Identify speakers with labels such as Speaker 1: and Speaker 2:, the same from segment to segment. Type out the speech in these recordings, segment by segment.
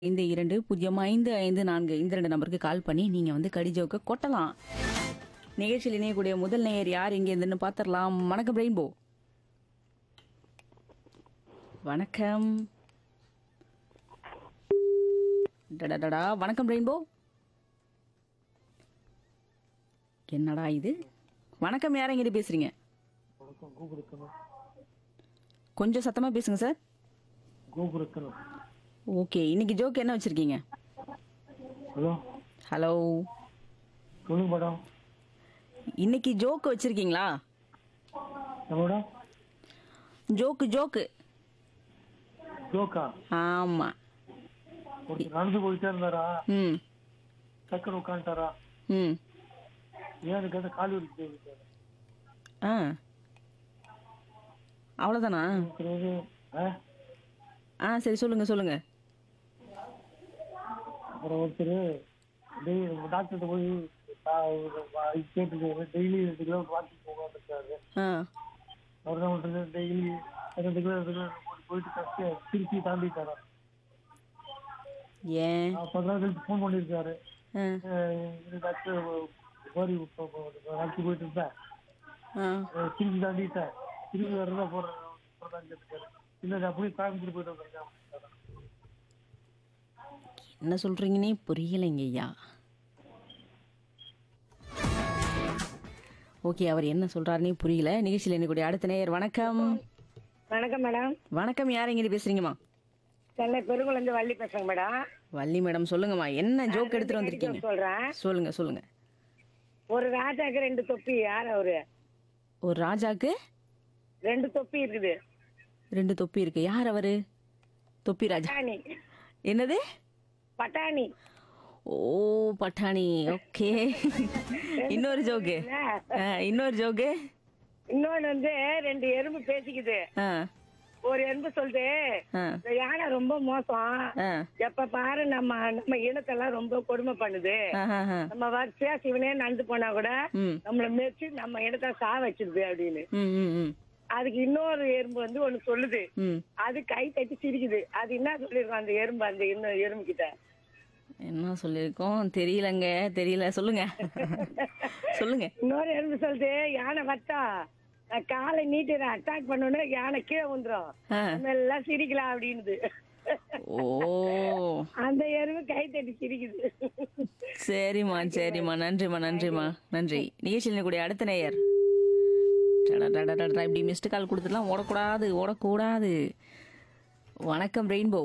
Speaker 1: ஐந்து இரண்டு பூஜ்ஜியம் ஐந்து ஐந்து நான்கு இந்த ரெண்டு நம்பருக்கு கால் பண்ணி நீங்க வந்து கடிஜோக்க கொட்டலாம் நிகழ்ச்சியில் இணையக்கூடிய முதல் நேயர் யார் இங்க இருந்துன்னு பாத்திரலாம் வணக்கம் ரெயின்போ வணக்கம் டடடடா வணக்கம் ரெயின்போ என்னடா இது வணக்கம் யார் இங்கிட்டு பேசுறீங்க
Speaker 2: வணக்கம் கோபுரத்தனம்
Speaker 1: கொஞ்சம் சத்தமா பேசுங்க சார்
Speaker 2: கோபுரத்தனம்
Speaker 1: ஓகே இன்னைக்கு ஜோக் என்ன வச்சிருக்கீங்க
Speaker 2: ஹலோ
Speaker 1: ஹலோ
Speaker 2: சொல்லுங்க மேடம்
Speaker 1: இன்னைக்கு ஜோக் வச்சிருக்கீங்களா
Speaker 2: என்ன மேடம்
Speaker 1: ஜோக்கு ஜோக்கு
Speaker 2: ஜோக்கா
Speaker 1: ஆமா
Speaker 2: ஒருத்தர் நடந்து போயிட்டே இருந்தாரா
Speaker 1: ம்
Speaker 2: சக்கர உட்காந்துட்டாரா
Speaker 1: ம்
Speaker 2: ஏன்னு கேட்ட கால் வலிக்கு போயிருக்காரு
Speaker 1: ஆ அவ்வளோதானா
Speaker 2: ஒருத்தர் வந்து, ஆ?
Speaker 1: ஆ சரி சொல்லுங்க சொல்லுங்க
Speaker 2: அப்புறம் ஒருத்தர் டெய்லி டாக்டர்கிட்ட போய் கேட்டுருக்காரு டெய்லி ரெண்டு கிலோ வாக்கிங் போகலான்னு இருக்காரு
Speaker 1: ஆ
Speaker 2: அவர் என்ன பண்றது டெய்லி ரெண்டு கிலோ ரெண்டு கிலோ போயிட்டு கஷ்ட திருச்சி தாண்டிட்டாரா
Speaker 1: ஏன்
Speaker 2: பத்து நாள் கழிச்சு ஃபோன் பண்ணியிருக்காரு
Speaker 1: ஆ
Speaker 2: அஹ் டாக்டர் மாதிரி வாக்கி போயிட்டு இருந்தேன்
Speaker 1: ஆ
Speaker 2: அஹ் திருச்சி தாண்டிட்டேன் திரும்பி வரதா போறேன் போறேன் கேட்டுருக்காரு இல்லை நான் அப்படியே கோயம்புத்தூர் போயிட்டு வந்திருக்கேன்
Speaker 1: என்ன சொல்றீங்கன்னே புரியலைங்க ஐயா ஓகே அவர் என்ன சொல்றாருன்னே புரியல நிகழ்ச்சியில் என்னக்கூடிய அடுத்த நேயர் வணக்கம்
Speaker 3: வணக்கம் மேடம்
Speaker 1: வணக்கம் யார் எங்கிட்ட பேசுறீங்கம்மா
Speaker 3: சென்னை பெருங்குளந்து வள்ளி பேசுறேங்க மேடம்
Speaker 1: வள்ளி மேடம் சொல்லுங்கம்மா என்ன ஜோக் எடுத்துட்டு வந்திருக்கீங்க
Speaker 3: சொல்றேன்
Speaker 1: சொல்லுங்க சொல்லுங்க
Speaker 3: ஒரு ராஜாக்கு ரெண்டு தொப்பி யார் அவரு
Speaker 1: ஒரு ராஜாக்கு
Speaker 3: ரெண்டு தொப்பி இருக்குது
Speaker 1: ரெண்டு தொப்பி இருக்கு யார் அவரு தொப்பி ராஜா
Speaker 3: பட்டாணி
Speaker 1: என்னது
Speaker 3: பட்டாணி
Speaker 1: ஓ பட்டாணி ஓகே இன்னொரு ஜோக்கு ஆ, இன்னொரு ஜோக்கு
Speaker 3: இன்னொன்னு வந்து ரெண்டு எறும்பு பேசிக்குது
Speaker 1: ஆ
Speaker 3: ஒரு எறும்பு சொல்லுது
Speaker 1: ஆ
Speaker 3: இந்த யானை ரொம்ப மோசம்
Speaker 1: ஆ
Speaker 3: எப்ப பாரு நம்ம நம்ம இனத்தெல்லாம் ரொம்ப கொடுமை பண்ணுது
Speaker 1: ஆஹாஹா.
Speaker 3: நம்ம வரிசையா சிவனே நடந்து போனா கூட
Speaker 1: ம்
Speaker 3: நம்மள மெச்சு நம்ம இனத்தை சா வச்சிருது அப்படின்னு
Speaker 1: ம் ம் ம்
Speaker 3: அதுக்கு இன்னொரு எறும்பு வந்து ஒண்ணு சொல்லுது
Speaker 1: ம்
Speaker 3: அது கை தட்டி சிரிக்குது அது என்ன சொல்லிருக்கோம் அந்த எறும்பு அந்த இன்னும் எறும்பு கிட்ட
Speaker 1: என்ன சொல்லியிருக்கோம் தெரியலங்க தெரியல சொல்லுங்க சொல்லுங்க
Speaker 3: இன்னொரு எறும்பு சொல்லுது யானை வட்டா நான் காலை நீட்டி அட்டாக் பண்ணோன்னே யானை கீழே வந்துரும்
Speaker 1: ஆ.
Speaker 3: நம்ம எல்லாம் சிரிக்கலாம் அப்படின்னுது
Speaker 1: ஓ
Speaker 3: அந்த எறும்பு கை தட்டி சிரிக்குது
Speaker 1: சரிம்மா சரிம்மா நன்றிம்மா நன்றிம்மா நன்றி நிகழ்ச்சியில் கூடிய அடுத்த நேயர் டடா, டடா, டடா, இப்படி மிஸ்டு கால் கொடுத்துலாம் ஓடக்கூடாது ஓடக்கூடாது வணக்கம் ரெயின்போ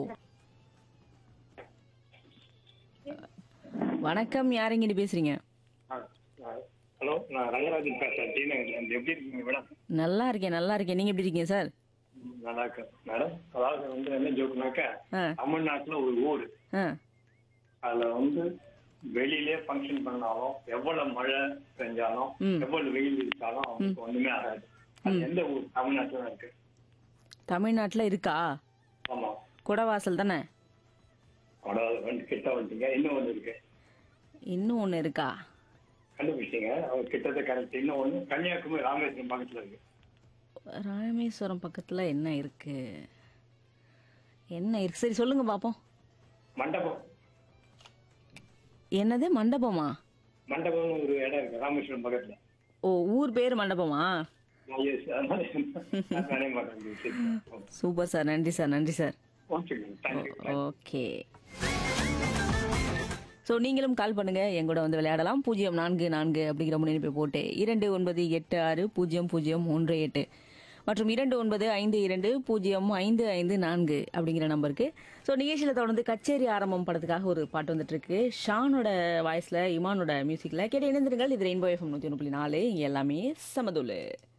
Speaker 1: வணக்கம் யாருங்கிட்டு பேசுறீங்க
Speaker 4: ஹலோ நான் ரங்கராஜன் பேசுறேன் டி நகர்லேருந்து எப்படி இருக்கீங்க மேடம்
Speaker 1: நல்லா இருக்கேன் நல்லா இருக்கேன் நீங்க எப்படி இருக்கீங்க சார்
Speaker 4: நல்லா இருக்கேன் மேடம் அதாவது வந்து என்ன ஜோக்குனாக்கா
Speaker 1: ஆ
Speaker 4: தமிழ்நாட்டுல ஒரு ஊர்
Speaker 1: ஆ
Speaker 4: அதுல வந்து வெளியிலே ஃபங்க்ஷன் பண்ணாலும் எவ்வளவு மழை பெஞ்சாலும்
Speaker 1: ம்.
Speaker 4: எவ்வளவு வெயில் இருக்காலும் அவங்களுக்கு ஒண்ணுமே ஆகாது அது எந்த ஊர் தமிழ்நாட்டுல தான் இருக்கு
Speaker 1: தமிழ்நாட்டில் இருக்கா
Speaker 4: ஆமா
Speaker 1: குடவாசல் தானே
Speaker 4: அதாவது வந்து கிட்ட வந்துட்டீங்க இன்னும் ஒண்ணு இருக்கு
Speaker 1: இன்னும் ஒன்று இருக்கா
Speaker 4: கண்டுபிடிச்சிங்க அவங்க கிட்டத்தட்ட கரெக்ட் இன்னும் ஒண்ணு கன்னியாகுமரி ராமேஸ்வரம் பக்கத்துல இருக்கு
Speaker 1: ராமேஸ்வரம் பக்கத்தில் என்ன இருக்கு என்ன இருக்கு சரி சொல்லுங்க பார்ப்போம்
Speaker 4: மண்டபம்
Speaker 1: என்னது மண்டபமா
Speaker 4: மண்டபம்னு ஒரு இடம் இருக்கு ராமேஸ்வரம் பக்கத்துல
Speaker 1: ஓ ஊர் பேர் மண்டபமா
Speaker 4: Yes, அதனால நான் நினைக்க மாட்டேன்
Speaker 1: சூப்பர் சார் நன்றி சார் நன்றி sir
Speaker 4: okay thank you
Speaker 1: okay so நீங்களும் கால் பண்ணுங்க என் கூட வந்து விளையாடலாம் பூஜ்ஜியம் நான்கு நான்கு அப்படிங்கிற முன்னிணைப்பை போட்டு இரண்டு ஒன்பது எட்டு ஆறு பூஜ்ஜியம் பூஜ்ஜியம் மூன்று எட்டு மற்றும் இரண்டு ஒன்பது ஐந்து இரண்டு பூஜ்ஜியம் ஐந்து ஐந்து நான்கு அப்படிங்கிற நம்பருக்கு ஸோ நிகழ்ச்சியில் தொடர்ந்து கச்சேரி ஆரம்பம் படத்துக்காக ஒரு பாட்டு வந்துட்டு இருக்கு ஷானோட வாய்ஸ்ல இமானோட மியூசிக்ல கேட்டு இணைந்திருங்கள் இது ரெயின்போ எஃப்எம் நூற்றி ஒன்று புள்ளி நாலு இங்க எல்லாமே சமதுல்லு